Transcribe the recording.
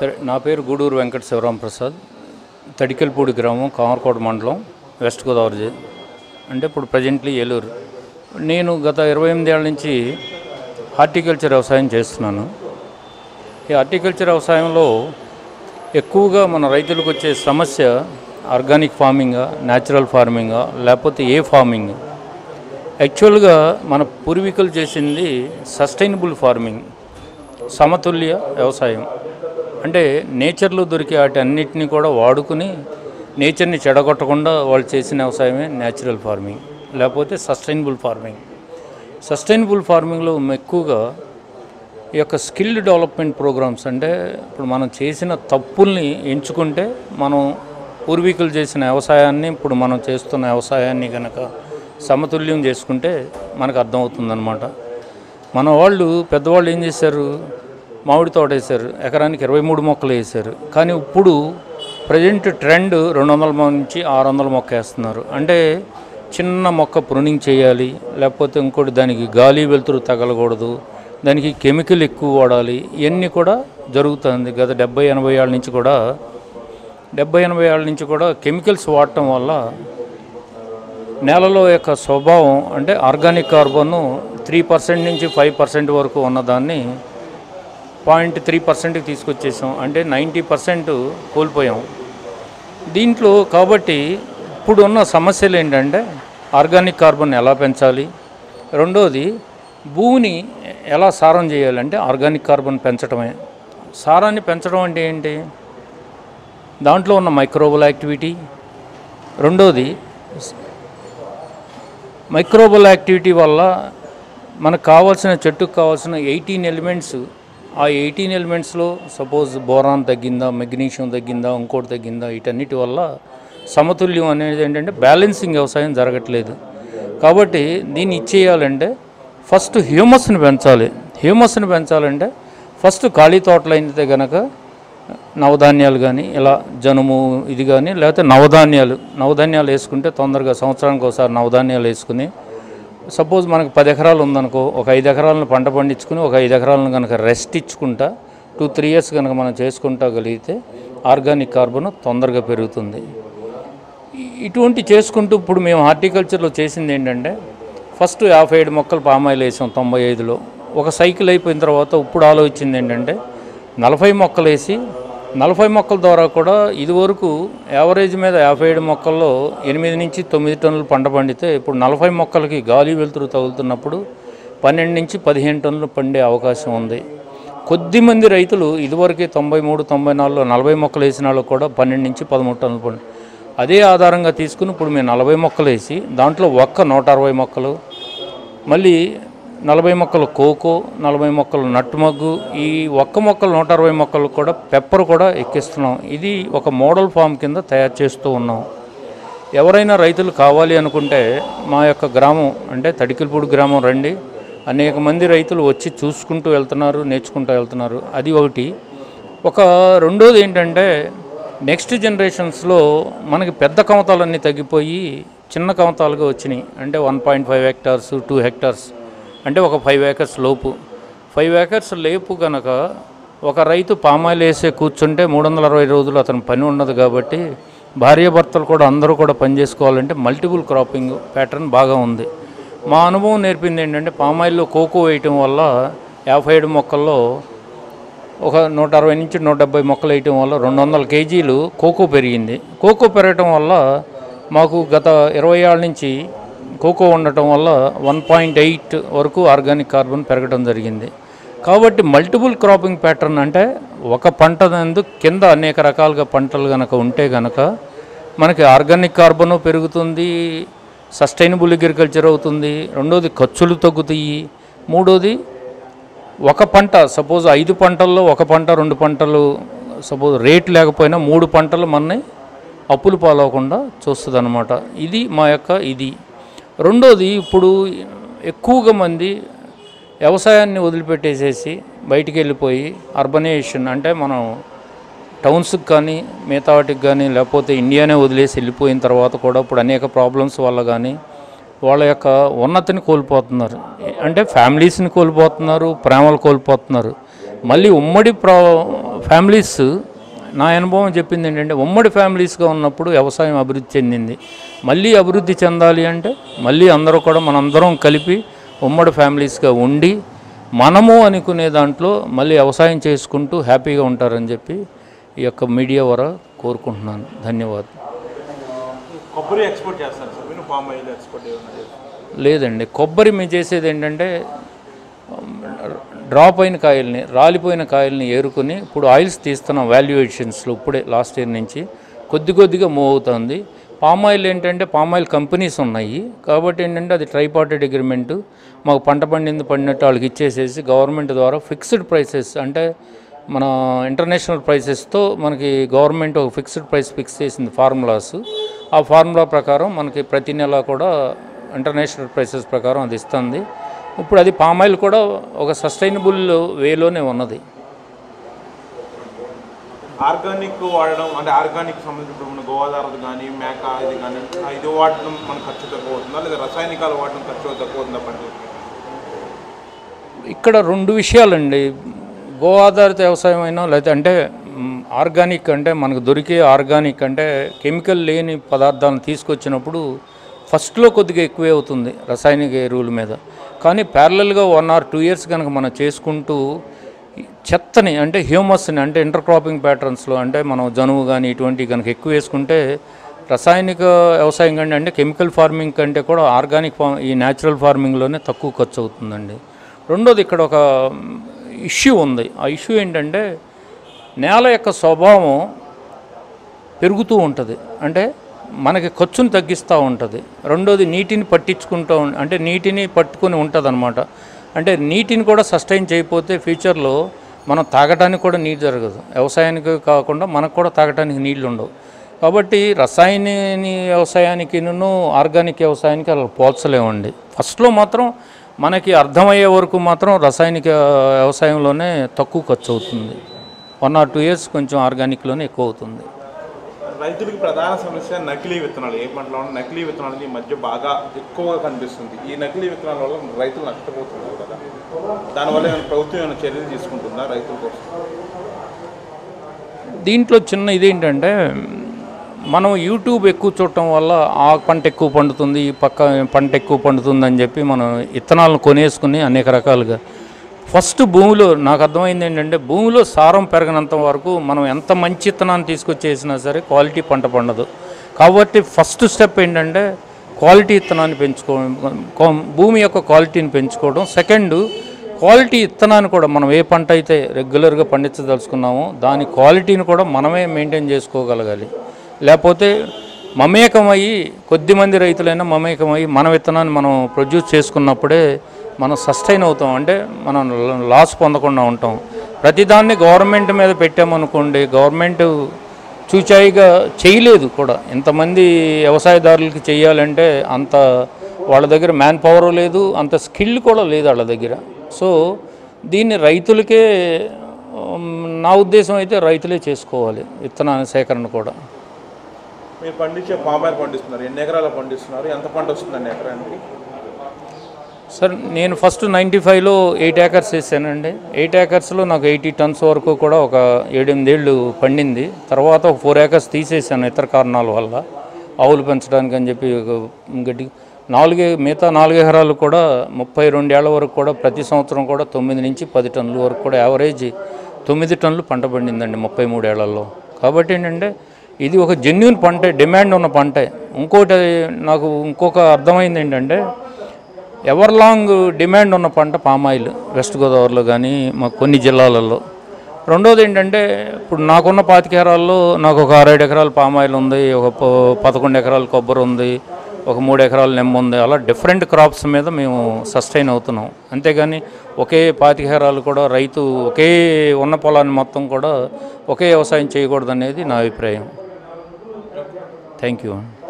సరే నా పేరు గూడూరు వెంకట శివరాం ప్రసాద్ తడికెల్పూడి గ్రామం కామర్కోట మండలం వెస్ట్ గోదావరి జి- అంటే ఇప్పుడు ప్రజెంట్లీ ఏలూరు నేను గత ఇరవై ఎనిమిది ఏళ్ళ నుంచి హార్టికల్చర్ వ్యవసాయం చేస్తున్నాను ఈ హార్టికల్చర్ వ్యవసాయంలో ఎక్కువగా మన రైతులకు వచ్చే సమస్య ఆర్గానిక్ ఫార్మింగా న్యాచురల్ ఫార్మింగా లేకపోతే ఏ ఫార్మింగ్ యాక్చువల్గా మన పూర్వీకులు చేసింది సస్టైనబుల్ ఫార్మింగ్ సమతుల్య వ్యవసాయం అంటే నేచర్లో దొరికే వాటి అన్నిటిని కూడా వాడుకుని నేచర్ని చెడగొట్టకుండా వాళ్ళు చేసిన వ్యవసాయమే న్యాచురల్ ఫార్మింగ్ లేకపోతే సస్టైనబుల్ ఫార్మింగ్ సస్టైనబుల్ ఫార్మింగ్లో ఎక్కువగా ఈ యొక్క స్కిల్ డెవలప్మెంట్ ప్రోగ్రామ్స్ అంటే ఇప్పుడు మనం చేసిన తప్పుల్ని ఎంచుకుంటే మనం పూర్వీకులు చేసిన వ్యవసాయాన్ని ఇప్పుడు మనం చేస్తున్న వ్యవసాయాన్ని కనుక సమతుల్యం చేసుకుంటే మనకు అర్థమవుతుందన్నమాట మన వాళ్ళు పెద్దవాళ్ళు ఏం చేశారు మామిడి తోట వేశారు ఎకరానికి ఇరవై మూడు మొక్కలు వేశారు కానీ ఇప్పుడు ప్రజెంట్ ట్రెండ్ రెండు వందల నుంచి ఆరు వందల మొక్క వేస్తున్నారు అంటే చిన్న మొక్క ప్రూనింగ్ చేయాలి లేకపోతే ఇంకోటి దానికి గాలి వెలుతురు తగలకూడదు దానికి కెమికల్ ఎక్కువ వాడాలి ఇవన్నీ కూడా జరుగుతుంది గత డెబ్బై ఎనభై ఏళ్ళ నుంచి కూడా డెబ్బై ఎనభై ఏళ్ళ నుంచి కూడా కెమికల్స్ వాడటం వల్ల నేలలో యొక్క స్వభావం అంటే ఆర్గానిక్ కార్బన్ త్రీ పర్సెంట్ నుంచి ఫైవ్ పర్సెంట్ వరకు ఉన్నదాన్ని పాయింట్ త్రీ పర్సెంట్కి తీసుకొచ్చేసాం అంటే నైంటీ పర్సెంట్ కోల్పోయాం దీంట్లో కాబట్టి ఇప్పుడున్న సమస్యలు ఏంటంటే ఆర్గానిక్ కార్బన్ ఎలా పెంచాలి రెండోది భూమిని ఎలా సారం చేయాలంటే ఆర్గానిక్ కార్బన్ పెంచడమే సారాన్ని పెంచడం అంటే ఏంటి దాంట్లో ఉన్న మైక్రోబల్ యాక్టివిటీ రెండోది మైక్రోబల్ యాక్టివిటీ వల్ల మనకు కావాల్సిన చెట్టుకు కావాల్సిన ఎయిటీన్ ఎలిమెంట్స్ ఆ ఎయిటీన్ ఎలిమెంట్స్లో సపోజ్ బోరాన్ తగ్గిందా మెగ్నీషియం తగ్గిందా ఇంకోటి తగ్గిందా వీటన్నిటి వల్ల సమతుల్యం అనేది ఏంటంటే బ్యాలెన్సింగ్ వ్యవసాయం జరగట్లేదు కాబట్టి దీన్ని ఇచ్చేయాలంటే ఫస్ట్ హ్యూమస్ని పెంచాలి హ్యూమస్ని పెంచాలంటే ఫస్ట్ ఖాళీ తోటలు అయితే కనుక నవధాన్యాలు కానీ ఇలా జనుము ఇది కానీ లేకపోతే నవధాన్యాలు నవధాన్యాలు వేసుకుంటే తొందరగా సంవత్సరానికి ఒకసారి నవధాన్యాలు వేసుకుని సపోజ్ మనకు పది ఎకరాలు ఉందనుకో ఒక ఐదు ఎకరాలను పంట పండించుకుని ఒక ఐదు ఎకరాలను కనుక రెస్ట్ ఇచ్చుకుంటా టూ త్రీ ఇయర్స్ కనుక మనం చేసుకుంటా కలిగితే ఆర్గానిక్ కార్బన్ తొందరగా పెరుగుతుంది ఇ- ఇటువంటి చేసుకుంటూ ఇప్పుడు మేము హార్టికల్చర్లో చేసింది ఏంటంటే ఫస్ట్ యాభై ఏడు మొక్కలు పామాయిల్ వేసాం తొంభై ఐదులో ఒక సైకిల్ అయిపోయిన తర్వాత ఇప్పుడు ఆలోచించింది ఏంటంటే నలభై మొక్కలు వేసి నలభై మొక్కల ద్వారా కూడా ఇదివరకు యావరేజ్ మీద యాభై ఏడు మొక్కల్లో ఎనిమిది నుంచి తొమ్మిది టన్నులు పంట పండితే ఇప్పుడు నలభై మొక్కలకి గాలి వెలుతురు తగులుతున్నప్పుడు పన్నెండు నుంచి పదిహేను టన్నులు పండే అవకాశం ఉంది కొద్దిమంది రైతులు ఇదివరకే తొంభై మూడు తొంభై నాలుగులో నలభై మొక్కలు వేసిన వాళ్ళు కూడా పన్నెండు నుంచి పదమూడు టన్నులు పండు అదే ఆధారంగా తీసుకుని ఇప్పుడు మేము నలభై మొక్కలు వేసి దాంట్లో ఒక్క నూట అరవై మొక్కలు మళ్ళీ నలభై మొక్కలు కోకో నలభై మొక్కలు నట్టుమగ్గు ఈ ఒక్క మొక్కలు నూట అరవై మొక్కలు కూడా పెప్పర్ కూడా ఎక్కిస్తున్నాం ఇది ఒక మోడల్ ఫామ్ కింద తయారు చేస్తూ ఉన్నాం ఎవరైనా రైతులు కావాలి అనుకుంటే మా యొక్క గ్రామం అంటే తడికిలపూడి గ్రామం రండి అనేక మంది రైతులు వచ్చి చూసుకుంటూ వెళ్తున్నారు నేర్చుకుంటూ వెళ్తున్నారు అది ఒకటి ఒక రెండోది ఏంటంటే నెక్స్ట్ జనరేషన్స్లో మనకి పెద్ద కమతాలన్నీ తగ్గిపోయి చిన్న కమతాలుగా వచ్చినాయి అంటే one point five hectares two hectares అంటే ఒక ఫైవ్ ఏకర్స్ లోపు ఫైవ్ ఏకర్స్ లేపు కనుక ఒక రైతు పామాయిల్ వేసే కూర్చుంటే మూడు వందల అరవై రోజులు అతను పని ఉండదు కాబట్టి భార్యాభర్తలు కూడా అందరూ కూడా పని చేసుకోవాలంటే మల్టిపుల్ క్రాపింగ్ ప్యాటర్న్ బాగా ఉంది మా అనుభవం నేర్పింది ఏంటంటే పామాయిల్లో కోకో వేయటం వల్ల యాభై ఏడు మొక్కల్లో ఒక నూట అరవై నుంచి నూట డెబ్బై మొక్కలు వేయటం వల్ల రెండు వందల కేజీలు కోకో పెరిగింది కోకో పెరగటం వల్ల మాకు గత ఇరవై ఏళ్ళ నుంచి కోకో ఉండటం వల్ల వన్ పాయింట్ ఎయిట్ వరకు ఆర్గానిక్ కార్బన్ పెరగడం జరిగింది కాబట్టి మల్టిపుల్ క్రాపింగ్ ప్యాటర్న్ అంటే ఒక పంట నందు కింద అనేక రకాలుగా పంటలు కనుక ఉంటే కనుక మనకి ఆర్గానిక్ కార్బను పెరుగుతుంది సస్టైనబుల్ అగ్రికల్చర్ అవుతుంది రెండోది ఖర్చులు తగ్గుతాయి మూడోది ఒక పంట సపోజ్ ఐదు పంటల్లో ఒక పంట రెండు పంటలు సపోజ్ రేట్ లేకపోయినా మూడు పంటలు మనని అప్పులు పాలవకుండా చూస్తుంది అనమాట ఇది మా యొక్క ఇది రెండోది ఇప్పుడు ఎక్కువగా మంది వ్యవసాయాన్ని వదిలిపెట్టేసేసి బయటికి వెళ్ళిపోయి అర్బనైజేషన్ అంటే మనం టౌన్స్కి కానీ మిగతా వాటికి కానీ లేకపోతే ఇండియానే వదిలేసి వెళ్ళిపోయిన తర్వాత కూడా ఇప్పుడు అనేక ప్రాబ్లమ్స్ వల్ల కానీ వాళ్ళ యొక్క ఉన్నతిని కోల్పోతున్నారు అంటే ఫ్యామిలీస్ని కోల్పోతున్నారు ప్రేమలు కోల్పోతున్నారు మళ్ళీ ఉమ్మడి ప్రా ఫ్యామిలీస్ నా అనుభవం చెప్పింది ఏంటంటే ఉమ్మడి ఫ్యామిలీస్గా ఉన్నప్పుడు వ్యవసాయం అభివృద్ధి చెందింది మళ్ళీ అభివృద్ధి చెందాలి అంటే మళ్ళీ అందరూ కూడా మనందరం కలిపి ఉమ్మడి ఫ్యామిలీస్గా ఉండి మనము అనుకునే దాంట్లో మళ్ళీ వ్యవసాయం చేసుకుంటూ హ్యాపీగా ఉంటారని చెప్పి ఈ యొక్క మీడియా ద్వారా కోరుకుంటున్నాను ధన్యవాదాలు కొబ్బరి ఎక్స్పోర్ట్ చేస్తారు సార్ మీరు పామ్ ఆయిల్ ఎక్స్పోర్ట్ ఏమైనా చేస్తారు లేదండి కొబ్బరి మేము చేసేది ఏంటంటే డ్రాప్ అయిన కాయల్ని రాలిపోయిన కాయల్ని ఏరుకొని ఇప్పుడు ఆయిల్స్ తీస్తున్నాం వాల్యుయేషన్స్లో ఇప్పుడే లాస్ట్ ఇయర్ నుంచి కొద్ది కొద్దిగా మూవ్ అవుతుంది పామ్ ఆయిల్ ఏంటంటే పామ్ ఆయిల్ కంపెనీస్ ఉన్నాయి కాబట్టి ఏంటంటే అది ట్రైపార్టెడ్ అగ్రిమెంటు మాకు పంట పండింది పడినట్టు వాళ్ళకి ఇచ్చేసేసి గవర్నమెంట్ ద్వారా ఫిక్స్డ్ ప్రైసెస్ అంటే మన ఇంటర్నేషనల్ ప్రైసెస్తో మనకి గవర్నమెంట్ ఒక ఫిక్స్డ్ ప్రైస్ ఫిక్స్ చేసింది ఫార్ములాస్ ఆ ఫార్ములా ప్రకారం మనకి ప్రతి నెల కూడా ఇంటర్నేషనల్ ప్రైసెస్ ప్రకారం అది ఇస్తుంది ఇప్పుడు అది పామ్ ఆయిల్ కూడా ఒక సస్టైనబుల్ వేలోనే ఉన్నది ఆర్గానిక్ వాడడం అంటే ఆర్గానిక్ సంబంధించిన ఇప్పుడు మన గోదావరి కానీ మేక ఇది కానీ ఆ ఇది వాడడం మన ఖర్చు తక్కువ అవుతుందా లేదా రసాయనికాలు వాడడం ఖర్చు తక్కువ అవుతుందా పంటకి ఇక్కడ రెండు విషయాలండి గో ఆధారిత వ్యవసాయం అయినా లేకపోతే అంటే మ్, ఆర్గానిక్ అంటే మనకు దొరికే ఆర్గానిక్ అంటే కెమికల్ లేని పదార్థాలను తీసుకొచ్చినప్పుడు ఫస్ట్లో కొద్దిగా ఎక్కువే అవుతుంది రసాయనిక ఎరువుల మీద కానీ ప్యారలల్గా వన్ ఆర్ టూ ఇయర్స్ కనుక మనం చేసుకుంటూ ఈ చెత్తని అంటే హ్యూమస్ని అంటే ఇంటర్ క్రాపింగ్ ప్యాటర్న్స్లో అంటే మనం జనువు కానీ ఇటువంటి కనుక ఎక్కువ వేసుకుంటే రసాయనిక వ్యవసాయం కంటే అంటే కెమికల్ ఫార్మింగ్ కంటే కూడా ఆర్గానిక్ ఫార్మ్ ఈ న్యాచురల్ ఫార్మింగ్లోనే తక్కువ ఖర్చు అవుతుందండి రెండోది ఇక్కడ ఒక ఇష్యూ ఉంది ఆ ఇష్యూ ఏంటంటే నేల యొక్క స్వభావం పెరుగుతూ ఉంటుంది అంటే మనకి ఖర్చును తగ్గిస్తూ ఉంటుంది రెండోది నీటిని పట్టించుకుంటూ ఉం- అంటే నీటిని పట్టుకొని ఉంటుంది అనమాట అంటే నీటిని కూడా సస్టైన్ చేయకపోతే ఫ్యూచర్లో మనం తాగడానికి కూడా నీరు జరగదు వ్యవసాయానికి కాకుండా మనకు కూడా తాగడానికి నీళ్ళు ఉండవు కాబట్టి రసాయన వ్యవసాయానికి ఆర్గానిక్ వ్యవసాయానికి అలా పోల్చలేమండి ఫస్ట్లో మాత్రం మనకి అర్థమయ్యే వరకు మాత్రం రసాయనిక వ్యవసాయంలోనే తక్కువ ఖర్చు అవుతుంది వన్ ఆర్ టూ ఇయర్స్ కొంచెం ఆర్గానిక్లోనే ఎక్కువ అవుతుంది రైతులకి ప్రధాన సమస్య నకిలీ విత్తనాలు ఏ పంటలో ఉన్న నకిలీ విత్తనాలు ఈ మధ్య బాగా ఎక్కువగా కనిపిస్తుంది ఈ నకిలీ విత్తనాల వల్ల రైతులు నష్టపోతున్నారు కదా దానివల్ల ఏమైనా ప్రభుత్వం ఏమైనా చర్యలు తీసుకుంటుందా రైతుల కోసం దీంట్లో చిన్న ఇదేంటంటే మనం యూట్యూబ్ ఎక్కువ చూడటం వల్ల ఆ పంట ఎక్కువ పండుతుంది ఈ పక్క పంట ఎక్కువ పండుతుంది అని చెప్పి మనం విత్తనాలను కొనేసుకుని అనేక రకాలుగా ఫస్ట్ భూమిలో నాకు అర్థమైంది ఏంటంటే భూమిలో సారం పెరగనంత వరకు మనం ఎంత మంచి విత్తనాన్ని తీసుకొచ్చేసినా సరే క్వాలిటీ పంట పండదు కాబట్టి ఫస్ట్ స్టెప్ ఏంటంటే క్వాలిటీ విత్తనాన్ని పెంచుకోవడం కో- భూమి యొక్క క్వాలిటీని పెంచుకోవడం సెకండ్ క్వాలిటీ విత్తనాన్ని కూడా మనం ఏ పంట అయితే రెగ్యులర్గా పండించదలుచుకున్నామో దాని క్వాలిటీని కూడా మనమే మెయింటైన్ చేసుకోగలగాలి లేకపోతే మమేకమయ్యి కొద్దిమంది రైతులైనా మమేకమయ్యి మన విత్తనాన్ని మనం ప్రొడ్యూస్ చేసుకున్నప్పుడే మనం సస్టైన్ అవుతాం అంటే మనం లాస్ పొందకుండా ఉంటాం ప్రతిదాన్ని గవర్నమెంట్ మీద పెట్టామనుకోండి గవర్నమెంట్ చూచాయిగా చేయలేదు కూడా ఇంతమంది వ్యవసాయదారులకి చేయాలంటే అంత వాళ్ళ దగ్గర మ్యాన్ పవర్ లేదు అంత స్కిల్ కూడా లేదు వాళ్ళ దగ్గర సో దీన్ని రైతులకే ఉమ్, నా ఉద్దేశం అయితే రైతులే చేసుకోవాలి విత్తనాల సేకరణ కూడా మీరు పండించే పామాయిల్ పండిస్తున్నారు ఎన్ని ఎకరాలు పండిస్తున్నారు ఎంత పంట వస్తుందండి ఎకరానికి సార్ నేను ఫస్ట్ నైంటీ ఫైవ్లో ఎయిట్ ఏకర్స్ వేసానండి ఎయిట్ ఏకర్స్లో నాకు ఎయిటీ టన్స్ వరకు కూడా ఒక ఏడెనిమిదేళ్ళు పండింది తర్వాత ఒక ఫోర్ ఏకర్స్ తీసేసాను ఇతర కారణాల వల్ల ఆవులు పెంచడానికి అని చెప్పి ఒక గడ్డి నాలుగే మిగతా నాలుగు ఎకరాలు కూడా ముప్పై రెండేళ్ల వరకు కూడా ప్రతి సంవత్సరం కూడా తొమ్మిది నుంచి పది టన్నుల వరకు కూడా యావరేజ్ తొమ్మిది టన్నులు పంట పండిందండి ముప్పై మూడేళ్లలో కాబట్టి ఏంటంటే ఇది ఒక జెన్యున్ పంటే డిమాండ్ ఉన్న పంటే ఇంకోటి నాకు ఇంకొక అర్థమైంది ఏంటంటే ఎవర్ లాంగ్ డిమాండ్ ఉన్న పంట పామాయిల్ వెస్ట్ గోదావరిలో కానీ మా కొన్ని జిల్లాలలో రెండోది ఏంటంటే ఇప్పుడు నాకున్న పాతిక ఎకరాల్లో నాకు ఒక ఆరేడు ఎకరాలు పామాయిల్ ఉంది ఒక ప- పదకొండు ఎకరాలు కొబ్బరి ఉంది ఒక మూడు ఎకరాలు నిమ్మ ఉంది అలా డిఫరెంట్ క్రాప్స్ మీద మేము సస్టైన్ అవుతున్నాం అంతేగాని ఒకే పాతిక ఎకరాలు కూడా రైతు ఒకే ఉన్న పొలాన్ని మొత్తం కూడా ఒకే వ్యవసాయం చేయకూడదు అనేది నా అభిప్రాయం థ్యాంక్ యూ